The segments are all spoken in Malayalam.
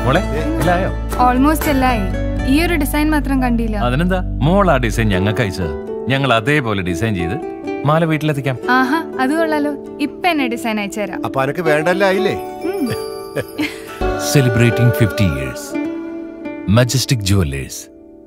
മോളെ ഇല്ലായോ ഓൾമോസ്റ്റ് എല്ലായി ഈ ഒരു ഡിസൈൻ മാത്രം കണ്ടില്ല അതിനെന്താ മോൾ ആ ഡിസൈൻ ഞങ്ങൾക്ക് അയച്ചത് ഞങ്ങൾ അതേപോലെ ഡിസൈൻ ചെയ്ത് മാല വീട്ടിലെത്തിക്കാം ആഹാ അത് കൊള്ളാലോ ഇപ്പൊ എന്നെ ഡിസൈൻ അയച്ചുതരാം അപ്പൊ അനക്ക് വേണ്ടല്ലായില്ലേ celebrating fifty years Majestic Jewellers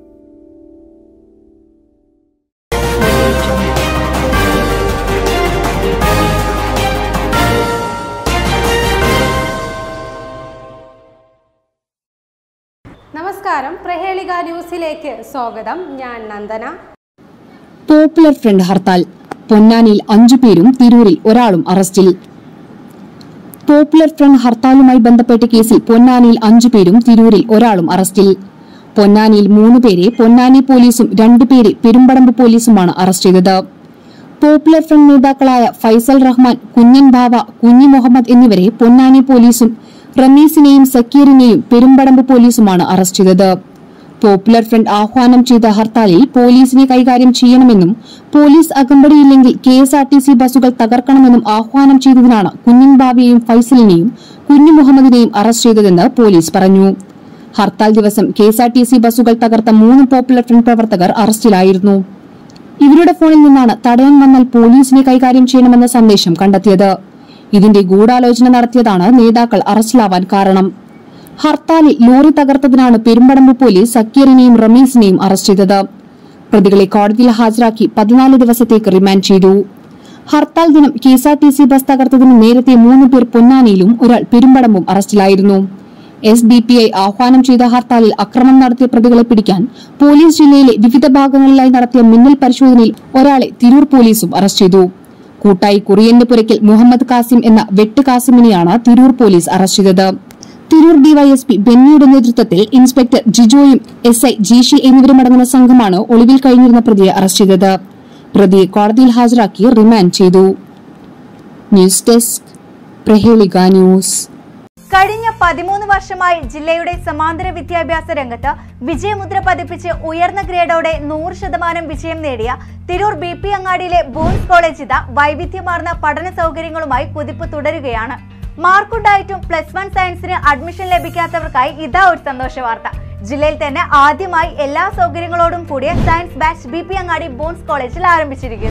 നമസ്കാരം പ്രഹേളിക ന്യൂസിലേക്ക് സ്വാഗതം ഞാൻ നന്ദന പോപ്പുലർ ഫ്രണ്ട് ഹർത്താൽ പൊന്നാനിയിൽ അഞ്ചു പേരും തിരൂരിൽ ഒരാളും അറസ്റ്റിൽ പോപ്പുലർ ഫ്രണ്ട് ഹർത്താലുമായി ബന്ധപ്പെട്ട കേസിൽ പൊന്നാനിയിൽ അഞ്ചു പേരും തിരൂരിൽ ഒരാളും അറസ്റ്റിൽ പൊന്നാനിയിൽ മൂന്ന് പേരെ പൊന്നാനി പോലീസും രണ്ടുപേരെ പെരുമ്പടമ്പ് പോലീസുമാണ് അറസ്റ്റ് ചെയ്തത് പോപ്പുലർ ഫ്രണ്ട് നേതാക്കളായ ഫൈസൽ റഹ്മാൻ കുഞ്ഞൻ ബാവ കുഞ്ഞി മുഹമ്മദ് എന്നിവരെ പൊന്നാനി പോലീസും റമീസിനെയും സക്കീറിനെയും പെരുമ്പടമ്പ് പോലീസുമാണ് അറസ്റ്റ് ചെയ്തത് പോപ്പുലർ ഫ്രണ്ട് ആഹ്വാനം ചെയ്ത ഹർത്താലിൽ പോലീസിനെ കൈകാര്യം ചെയ്യണമെന്നും പോലീസ് അകമ്പടിയില്ലെങ്കിൽ K S R T C ബസ്സുകൾ തകർക്കണമെന്നും ആഹ്വാനം ചെയ്തതിനാണ് കുഞ്ഞൻ ബാബിയെയും ഫൈസലിനെയും കുഞ്ഞു മുഹമ്മദിനെയും അറസ്റ്റ് ചെയ്തതെന്ന് പോലീസ് പറഞ്ഞു ഹർത്താൽ ദിവസം K S R T C ബസ്സുകൾ തകർത്ത മൂന്ന് പോപ്പുലർ ഫ്രണ്ട് പ്രവർത്തകർ അറസ്റ്റിലായിരുന്നു ഇവരുടെ ഫോണിൽ നിന്നാണ് തടയാൻ വന്നാൽ പോലീസിനെ കൈകാര്യം ചെയ്യണമെന്ന സന്ദേശം കണ്ടെത്തിയത് ഇതിന്റെ ഗൂഢാലോചന നടത്തിയതാണ് നേതാക്കൾ അറസ്റ്റിലാവാൻ കാരണം ഹർത്താലിൽ ലോറി തകർത്തതിനാണ് പെരുമ്പടമ്പ് പോലീസ് സക്കീറിനെയും റമീസിനെയും അറസ്റ്റ് ചെയ്തത് പ്രതികളെ കോടതിയിൽ ഹാജരാക്കി പതിനാല് ദിവസത്തേക്ക് റിമാൻഡ് ചെയ്തു ഹർത്താൽ ദിനം കെഎസ്ആർടിസി ബസ് തകർത്തതിന് നേരത്തെ മൂന്ന് പേർ പൊന്നാനിയിലും ഒരാൾ പെരുമ്പടമ്പും അറസ്റ്റിലായിരുന്നു എസ് ഡി പി ഐ ആഹ്വാനം ചെയ്ത ഹർത്താലിൽ അക്രമം നടത്തിയ പ്രതികളെ പിടിക്കാൻ പോലീസ് ജില്ലയിലെ വിവിധ ഭാഗങ്ങളിലായി നടത്തിയ മിന്നൽ പരിശോധനയിൽ ഒരാളെ തിരൂർ പോലീസും അറസ്റ്റ് ചെയ്തു കൂട്ടായി കുറിയന്റെ പുരയ്ക്കൽ മുഹമ്മദ് കാസിം എന്ന വെട്ട് കാസിമിനെയാണ് തിരൂർ പോലീസ് അറസ്റ്റ് ചെയ്തത് തിരൂർ ഡിവൈഎസ്പി ബെന്നിയുടെ നേതൃത്വത്തിൽ ഇൻസ്പെക്ടർ ജിജോയും എസ് ഐ ജീഷി എന്നിവരുമടങ്ങുന്ന സംഘമാണ് ഒളിവിൽ കഴിഞ്ഞിരുന്ന പ്രതിയെ അറസ്റ്റ് ചെയ്തത് പ്രതിയെ കോടതിയിൽ ഹാജരാക്കി റിമാൻഡ് ചെയ്തു ന്യൂസ് ഡെസ്ക് പ്രഹേളിക ന്യൂസ് കഴിഞ്ഞ പതിമൂന്ന് വർഷമായി ജില്ലയുടെ സമാന്തര വിദ്യാഭ്യാസ രംഗത്ത് വിജയമുദ്ര പതിപ്പിച്ച് ഉയർന്ന ഗ്രേഡോടെ നൂറ് ശതമാനം വിജയം നേടിയ തിരൂർ ബി പി അങ്ങാടിയിലെ ബോയ്സ് കോളേജ് ഇത വൈവിധ്യമാർന്ന പഠന സൗകര്യങ്ങളുമായി കുതിപ്പ് തുടരുകയാണ് മാർക്കുണ്ടായിട്ടും പ്ലസ് വൺ സയൻസിന് അഡ്മിഷൻ ലഭിക്കാത്തവർക്കായി ഇതാ ഒരു സന്തോഷ വാർത്ത ജില്ലയിൽ തന്നെ ആദ്യമായി എല്ലാ സൗകര്യങ്ങളോടും കൂടിയ science batch B P Angadi boys കോളേജിൽ ആരംഭിച്ചിരിക്കുന്നു